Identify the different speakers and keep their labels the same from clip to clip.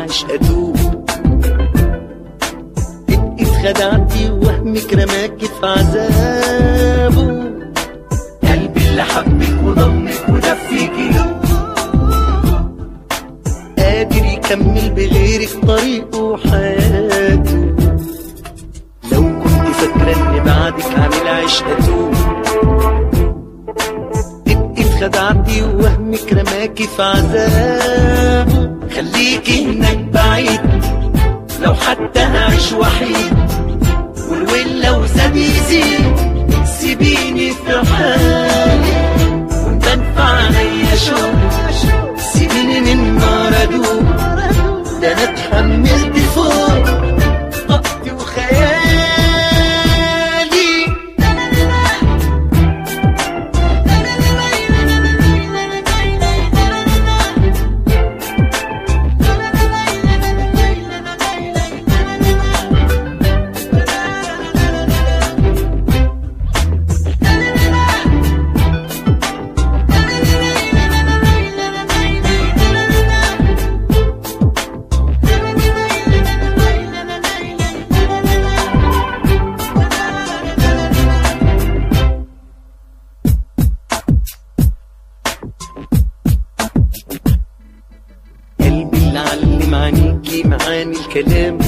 Speaker 1: العشق ادوب اتخدعتي وهمك رماكي في عذابه قلبي اللي حبك وضمك ودفيكي قادر يكمل بغيرك طريقه وحياته لو كنت فاكرة اني بعدك عن العشق اتوب تبقي اتخدعتي ووهمك رماكي في عذابه خليكي هناك بعيد لو حتى هعيش وحيد والويل لو زاد يزيد سيبيني في حالي وبنفع عليا شوق سيبيني من نار ادوب ده انا اتحملت فوق طاقتي وخيالي قلبي اللي علم عينيكي معاني الكلام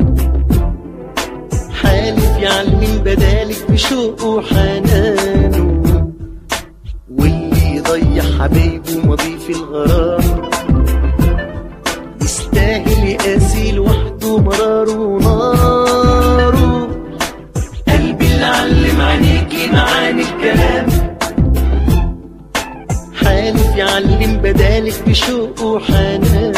Speaker 1: حالف يعلم بدالك بشوقه وحنانه واللي يضيع حبايبه مضيف الغرام يستاهل يقاسي لوحده مراره وناره قلبي اللي علم عينيكي معاني الكلام حالف يعلم بدالك بشوق وحنان